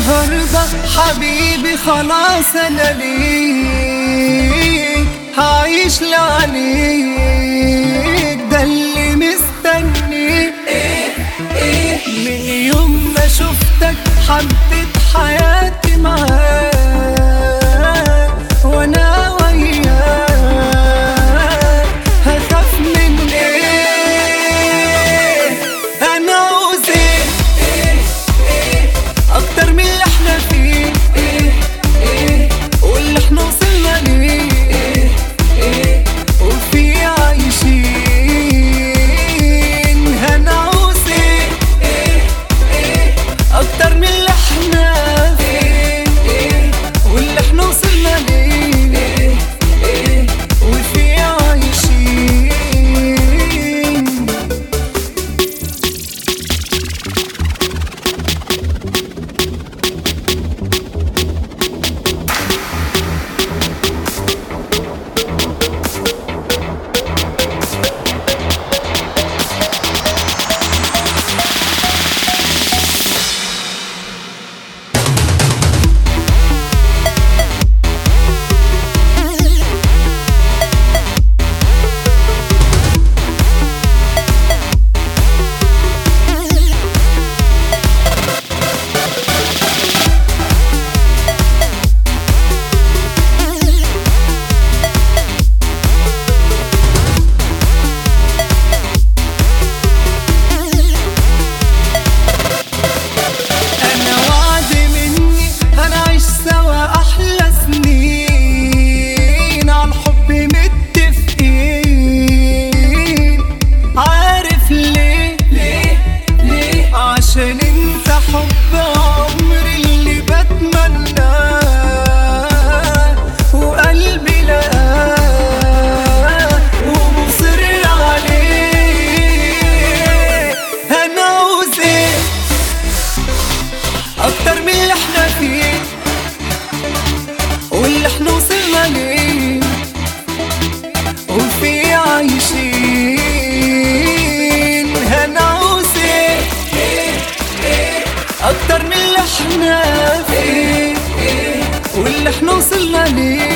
النهاردة حبيبي خلاص انا ليك هعيش لعنيك ده اللي مستني من يوم ما شفتك حبيت حياتي معاك وانا وياك هخاف من ايه انا عاوز ايه اكتر من اللي احنا فيه واللي احنا وصلنا ليه وفي عايشين هنعوز ايه اكتر من اللي احنا فيه واللي احنا وصلنا ليه وفي عايشين انا وعد مني هنعيش سوا احلى سنين على الحب متفقين عارف ليه ليه ليه عشان انت حب عمري اللي بتمناه وقلبي لقاه ومصر عليه انا عاوز ايه اكتر من اللي احنا فيه واللي احنا وصلنا ليه وفي عايشين هنعوز ايه اكتر من اللي احنا فيه واللي احنا وصلنا ليه